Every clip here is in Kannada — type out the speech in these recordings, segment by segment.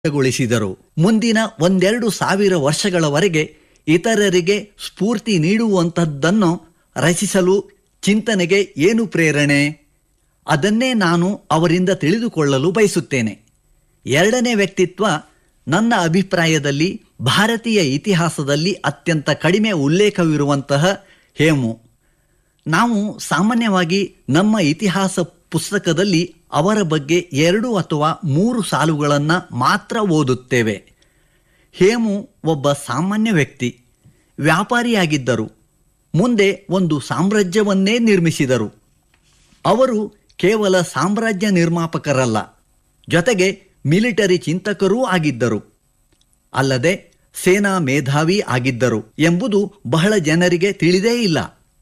ಗೊಳಿಸಿದರು ಮುಂದಿನ ಒಂದೆರಡು ಸಾವಿರ ವರ್ಷಗಳವರೆಗೆ ಇತರರಿಗೆ ಸ್ಫೂರ್ತಿ ನೀಡುವಂಥದ್ದನ್ನು ರಚಿಸಲು ಚಿಂತನೆಗೆ ಏನು ಪ್ರೇರಣೆ ಅದನ್ನೇ ನಾನು ಅವರಿಂದ ತಿಳಿದುಕೊಳ್ಳಲು ಬಯಸುತ್ತೇನೆ ಎರಡನೇ ವ್ಯಕ್ತಿತ್ವ ನನ್ನ ಅಭಿಪ್ರಾಯದಲ್ಲಿ ಭಾರತೀಯ ಇತಿಹಾಸದಲ್ಲಿ ಅತ್ಯಂತ ಕಡಿಮೆ ಉಲ್ಲೇಖವಿರುವಂತಹ ಹೇಮು ನಾವು ಸಾಮಾನ್ಯವಾಗಿ ನಮ್ಮ ಇತಿಹಾಸ ಪುಸ್ತಕದಲ್ಲಿ ಅವರ ಬಗ್ಗೆ ಎರಡು ಅಥವಾ ಮೂರು ಸಾಲುಗಳನ್ನು ಮಾತ್ರ ಓದುತ್ತೇವೆ ಹೇಮು ಒಬ್ಬ ಸಾಮಾನ್ಯ ವ್ಯಕ್ತಿ ವ್ಯಾಪಾರಿಯಾಗಿದ್ದರು ಮುಂದೆ ಒಂದು ಸಾಮ್ರಾಜ್ಯವನ್ನೇ ನಿರ್ಮಿಸಿದರು ಅವರು ಕೇವಲ ಸಾಮ್ರಾಜ್ಯ ನಿರ್ಮಾಪಕರಲ್ಲ ಜೊತೆಗೆ ಮಿಲಿಟರಿ ಚಿಂತಕರೂ ಆಗಿದ್ದರು ಅಲ್ಲದೆ ಸೇನಾ ಮೇಧಾವಿ ಆಗಿದ್ದರು ಎಂಬುದು ಬಹಳ ಜನರಿಗೆ ತಿಳಿದೇ ಇಲ್ಲ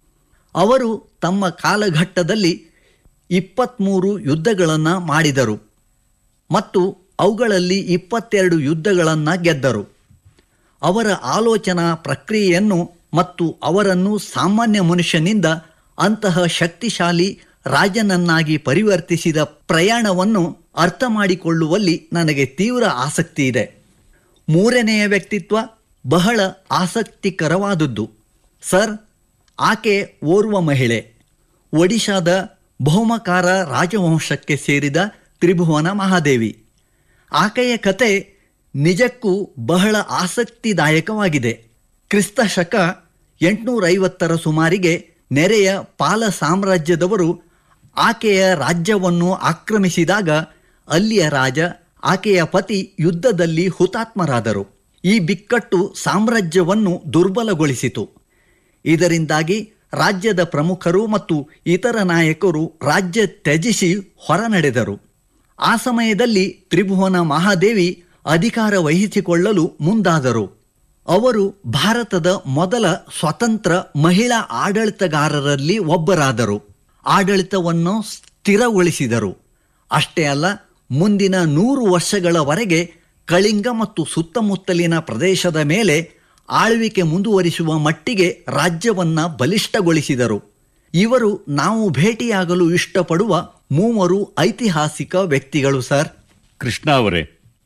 ಅವರು ತಮ್ಮ ಕಾಲಘಟ್ಟದಲ್ಲಿ ಇಪ್ಪತ್ತ್ಮೂರು ಯುದ್ಧಗಳನ್ನು ಮಾಡಿದರು ಮತ್ತು ಅವುಗಳಲ್ಲಿ ಇಪ್ಪತ್ತೆರಡು ಯುದ್ಧಗಳನ್ನು ಗೆದ್ದರು ಅವರ ಆಲೋಚನಾ ಪ್ರಕ್ರಿಯೆಯನ್ನು ಮತ್ತು ಅವರನ್ನು ಸಾಮಾನ್ಯ ಮನುಷ್ಯನಿಂದ ಅಂತಹ ಶಕ್ತಿಶಾಲಿ ರಾಜನನ್ನಾಗಿ ಪರಿವರ್ತಿಸಿದ ಪ್ರಯಾಣವನ್ನು ಅರ್ಥ ಮಾಡಿಕೊಳ್ಳುವಲ್ಲಿ ನನಗೆ ತೀವ್ರ ಆಸಕ್ತಿ ಇದೆ ಮೂರನೆಯ ವ್ಯಕ್ತಿತ್ವ ಬಹಳ ಆಸಕ್ತಿಕರವಾದದ್ದು ಸರ್ ಆಕೆ ಓರ್ವ ಮಹಿಳೆ ಒಡಿಶಾದ ಬಹುಮಕಾರ ರಾಜವಂಶಕ್ಕೆ ಸೇರಿದ ತ್ರಿಭುವನ ಮಹಾದೇವಿ ಆಕೆಯ ಕತೆ ನಿಜಕ್ಕೂ ಬಹಳ ಆಸಕ್ತಿದಾಯಕವಾಗಿದೆ ಕ್ರಿಸ್ತ ಶಕ ಎಂಟುನೂರೈವತ್ತರ ಸುಮಾರಿಗೆ ನೆರೆಯ ಪಾಲ ಸಾಮ್ರಾಜ್ಯದವರು ಆಕೆಯ ರಾಜ್ಯವನ್ನು ಆಕ್ರಮಿಸಿದಾಗ ಅಲ್ಲಿಯ ರಾಜ ಆಕೆಯ ಪತಿ ಯುದ್ಧದಲ್ಲಿ ಹುತಾತ್ಮರಾದರು ಈ ಬಿಕ್ಕಟ್ಟು ಸಾಮ್ರಾಜ್ಯವನ್ನು ದುರ್ಬಲಗೊಳಿಸಿತು ಇದರಿಂದಾಗಿ ರಾಜ್ಯದ ಪ್ರಮುಖರು ಮತ್ತು ಇತರ ನಾಯಕರು ರಾಜ್ಯ ತ್ಯಜಿಸಿ ಹೊರನಡೆದರು ಆ ಸಮಯದಲ್ಲಿ ತ್ರಿಭುವನ ಮಹಾದೇವಿ ಅಧಿಕಾರ ವಹಿಸಿಕೊಳ್ಳಲು ಮುಂದಾದರು ಅವರು ಭಾರತದ ಮೊದಲ ಸ್ವತಂತ್ರ ಮಹಿಳಾ ಆಡಳಿತಗಾರರಲ್ಲಿ ಒಬ್ಬರಾದರು ಆಡಳಿತವನ್ನು ಸ್ಥಿರಗೊಳಿಸಿದರು ಅಷ್ಟೇ ಅಲ್ಲ ಮುಂದಿನ ನೂರು ವರ್ಷಗಳವರೆಗೆ ಕಳಿಂಗ ಮತ್ತು ಸುತ್ತಮುತ್ತಲಿನ ಪ್ರದೇಶದ ಮೇಲೆ ಆಳ್ವಿಕೆ ಮುಂದುವರಿಸುವ ಮಟ್ಟಿಗೆ ರಾಜ್ಯವನ್ನ ಬಲಿಷ್ಠಗೊಳಿಸಿದರು ಇವರು ನಾವು ಭೇಟಿಯಾಗಲು ಇಷ್ಟಪಡುವ ಮೂವರು ಐತಿಹಾಸಿಕ ವ್ಯಕ್ತಿಗಳು ಸರ್ ಕೃಷ್ಣ ಅವರೇ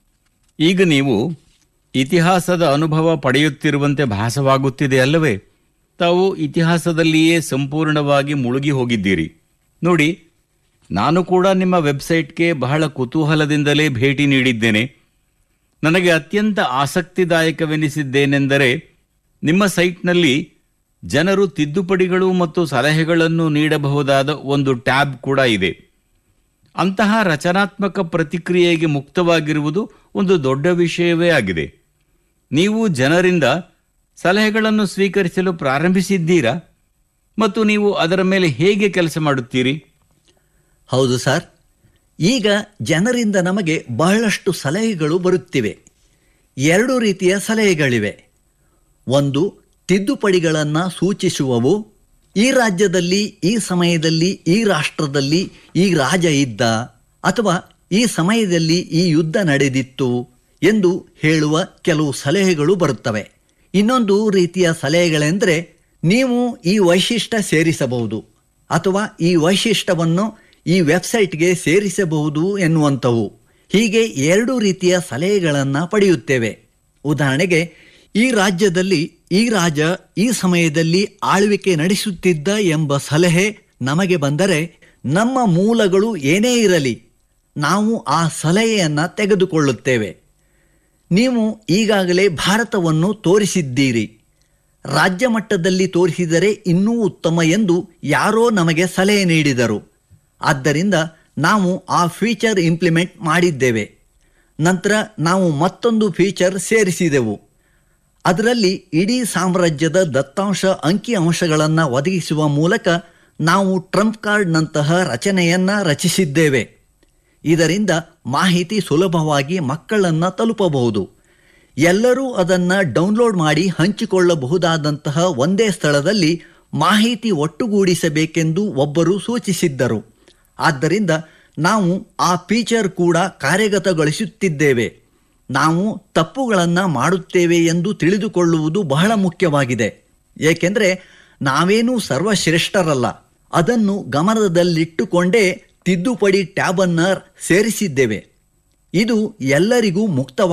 ಈಗ ನೀವು ಇತಿಹಾಸದ ಅನುಭವ ಪಡೆಯುತ್ತಿರುವಂತೆ ಭಾಸವಾಗುತ್ತಿದೆ ಅಲ್ಲವೇ ತಾವು ಇತಿಹಾಸದಲ್ಲಿಯೇ ಸಂಪೂರ್ಣವಾಗಿ ಮುಳುಗಿ ಹೋಗಿದ್ದೀರಿ ನೋಡಿ ನಾನು ಕೂಡ ನಿಮ್ಮ ವೆಬ್ಸೈಟ್ಗೆ ಬಹಳ ಕುತೂಹಲದಿಂದಲೇ ಭೇಟಿ ನೀಡಿದ್ದೇನೆ ನನಗೆ ಅತ್ಯಂತ ಆಸಕ್ತಿದಾಯಕವೆನಿಸಿದ್ದೇನೆಂದರೆ ನಿಮ್ಮ ಸೈಟ್ನಲ್ಲಿ ಜನರು ತಿದ್ದುಪಡಿಗಳು ಮತ್ತು ಸಲಹೆಗಳನ್ನು ನೀಡಬಹುದಾದ ಒಂದು ಟ್ಯಾಬ್ ಕೂಡ ಇದೆ ಅಂತಹ ರಚನಾತ್ಮಕ ಪ್ರತಿಕ್ರಿಯೆಗೆ ಮುಕ್ತವಾಗಿರುವುದು ಒಂದು ದೊಡ್ಡ ವಿಷಯವೇ ಆಗಿದೆ ನೀವು ಜನರಿಂದ ಸಲಹೆಗಳನ್ನು ಸ್ವೀಕರಿಸಲು ಪ್ರಾರಂಭಿಸಿದ್ದೀರಾ ಮತ್ತು ನೀವು ಅದರ ಮೇಲೆ ಹೇಗೆ ಕೆಲಸ ಮಾಡುತ್ತೀರಿ ಹೌದು ಸರ್ ಈಗ ಜನರಿಂದ ನಮಗೆ ಬಹಳಷ್ಟು ಸಲಹೆಗಳು ಬರುತ್ತಿವೆ ಎರಡು ರೀತಿಯ ಸಲಹೆಗಳಿವೆ ಒಂದು ತಿದ್ದುಪಡಿಗಳನ್ನು ಸೂಚಿಸುವವು ಈ ರಾಜ್ಯದಲ್ಲಿ ಈ ಸಮಯದಲ್ಲಿ ಈ ರಾಷ್ಟ್ರದಲ್ಲಿ ಈ ರಾಜ ಇದ್ದ ಅಥವಾ ಈ ಸಮಯದಲ್ಲಿ ಈ ಯುದ್ಧ ನಡೆದಿತ್ತು ಎಂದು ಹೇಳುವ ಕೆಲವು ಸಲಹೆಗಳು ಬರುತ್ತವೆ ಇನ್ನೊಂದು ರೀತಿಯ ಸಲಹೆಗಳೆಂದರೆ ನೀವು ಈ ವೈಶಿಷ್ಟ್ಯ ಸೇರಿಸಬಹುದು ಅಥವಾ ಈ ವೈಶಿಷ್ಟ್ಯವನ್ನು ಈ ವೆಬ್ಸೈಟ್ಗೆ ಸೇರಿಸಬಹುದು ಎನ್ನುವಂಥವು ಹೀಗೆ ಎರಡು ರೀತಿಯ ಸಲಹೆಗಳನ್ನು ಪಡೆಯುತ್ತೇವೆ ಉದಾಹರಣೆಗೆ ಈ ರಾಜ್ಯದಲ್ಲಿ ಈ ರಾಜ ಈ ಸಮಯದಲ್ಲಿ ಆಳ್ವಿಕೆ ನಡೆಸುತ್ತಿದ್ದ ಎಂಬ ಸಲಹೆ ನಮಗೆ ಬಂದರೆ ನಮ್ಮ ಮೂಲಗಳು ಏನೇ ಇರಲಿ ನಾವು ಆ ಸಲಹೆಯನ್ನು ತೆಗೆದುಕೊಳ್ಳುತ್ತೇವೆ ನೀವು ಈಗಾಗಲೇ ಭಾರತವನ್ನು ತೋರಿಸಿದ್ದೀರಿ ರಾಜ್ಯ ಮಟ್ಟದಲ್ಲಿ ತೋರಿಸಿದರೆ ಇನ್ನೂ ಉತ್ತಮ ಎಂದು ಯಾರೋ ನಮಗೆ ಸಲಹೆ ನೀಡಿದರು ಆದ್ದರಿಂದ ನಾವು ಆ ಫೀಚರ್ ಇಂಪ್ಲಿಮೆಂಟ್ ಮಾಡಿದ್ದೇವೆ ನಂತರ ನಾವು ಮತ್ತೊಂದು ಫೀಚರ್ ಸೇರಿಸಿದೆವು ಅದರಲ್ಲಿ ಇಡೀ ಸಾಮ್ರಾಜ್ಯದ ದತ್ತಾಂಶ ಅಂಕಿ ಅಂಶಗಳನ್ನು ಒದಗಿಸುವ ಮೂಲಕ ನಾವು ಟ್ರಂಪ್ ಕಾರ್ಡ್ನಂತಹ ರಚನೆಯನ್ನು ರಚಿಸಿದ್ದೇವೆ ಇದರಿಂದ ಮಾಹಿತಿ ಸುಲಭವಾಗಿ ಮಕ್ಕಳನ್ನು ತಲುಪಬಹುದು ಎಲ್ಲರೂ ಅದನ್ನು ಡೌನ್ಲೋಡ್ ಮಾಡಿ ಹಂಚಿಕೊಳ್ಳಬಹುದಾದಂತಹ ಒಂದೇ ಸ್ಥಳದಲ್ಲಿ ಮಾಹಿತಿ ಒಟ್ಟುಗೂಡಿಸಬೇಕೆಂದು ಒಬ್ಬರು ಸೂಚಿಸಿದ್ದರು ಆದ್ದರಿಂದ ನಾವು ಆ ಫೀಚರ್ ಕೂಡ ಕಾರ್ಯಗತಗೊಳಿಸುತ್ತಿದ್ದೇವೆ ನಾವು ತಪ್ಪುಗಳನ್ನು ಮಾಡುತ್ತೇವೆ ಎಂದು ತಿಳಿದುಕೊಳ್ಳುವುದು ಬಹಳ ಮುಖ್ಯವಾಗಿದೆ ಏಕೆಂದರೆ ನಾವೇನೂ ಸರ್ವಶ್ರೇಷ್ಠರಲ್ಲ ಅದನ್ನು ಗಮನದಲ್ಲಿಟ್ಟುಕೊಂಡೇ ತಿದ್ದುಪಡಿ ಟ್ಯಾಬನ್ನು ಸೇರಿಸಿದ್ದೇವೆ ಇದು ಎಲ್ಲರಿಗೂ ಮುಕ್ತವಾಗಿ